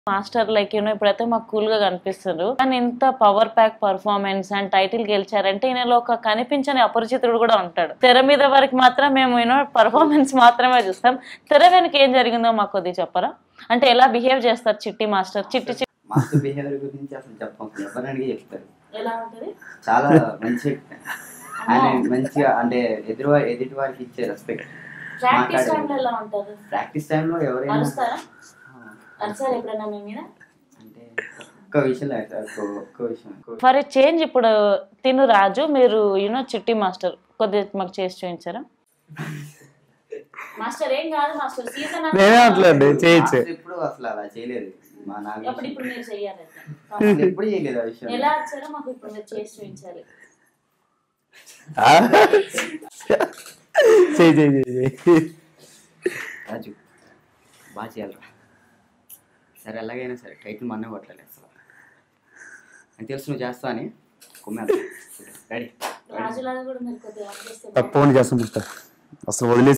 Master like you know ఇప్పుడైతే మాకు cool గా కనిపిస్తారు కానీ ఇంత power pack performance and title గెలిచారంటే ఈయనలో ఒక కనిపించని అపరిచితుడు కూడా ఉంటాడు తెర మీద వరకు మాత్రం మేము యూనో పర్ఫార్మెన్స్ మాత్రమే చూస్తాం తెర వెనక ఏం జరిగిందో మాకు కొద్దిగా చెప్పరా అంటే ఎలా బిహేవ్ చేస్తారు చిట్టి మాస్టర్ చిట్టి చిట్టి మాస్టర్ బిహేవియర్ గురించి అసలు చెప్పం ఎవరిని అడిగి చెప్తారు ఎలా ఉంటుంది చాలా మంచి వ్యక్తి. ఆయన మంచిగా అంటే ఎదురు ఎదుటి వారికి ఇచ్చే రెస్పెక్ట్ ప్రాక్టీస్ టైంలో ఎలా ఉంటారు ప్రాక్టీస్ టైంలో ఎవరైనా అరుస్తారా ఆ, అరిసారు ఎప్పుడైనా మీ మీద అంటే ఒక్క విషయంలో అయితే ఒక్క ఒక్క విషయం ఒక్క ఫర్ చేంజ్ ఇప్పుడు తిను రాజు మీరు యూనో చిట్టి మాస్టర్ కొద్దిగా మాకు చేసి చూపించారా మాస్టర్ ఏం కాదు మాస్టర్ సీత నేనే అంటలేండి చేయొచ్చు మాస్టర్ ఎప్పుడు అసలు అలా చేయలేదు మా నాకు అప్పుడు ఇప్పుడు మీరు చెయ్యాలి అసలు ఎప్పుడు చేయలేదు ఆ విషయం ఎలా వచ్చారో మాకు ఇప్పుడు మీరు చేసి చూపించాలి ఆ? చెయ్యి చెయ్యి చెయ్యి చెయ్యి. రాజు బాగా చేయాలరా సరే ఎలాగైనా సరే టైటిల్ మన్నే కొట్టాలి అసలు నాకు తెలుసు నువ్వు చేస్తా అని కుమ్మేద్దాం రెడీ రాజులాగా కూడా మీరు కొద్దిగా అనిపిస్తే తప్పకుండా చేస్తాం మిస్టర్ అసలు వదిలేసి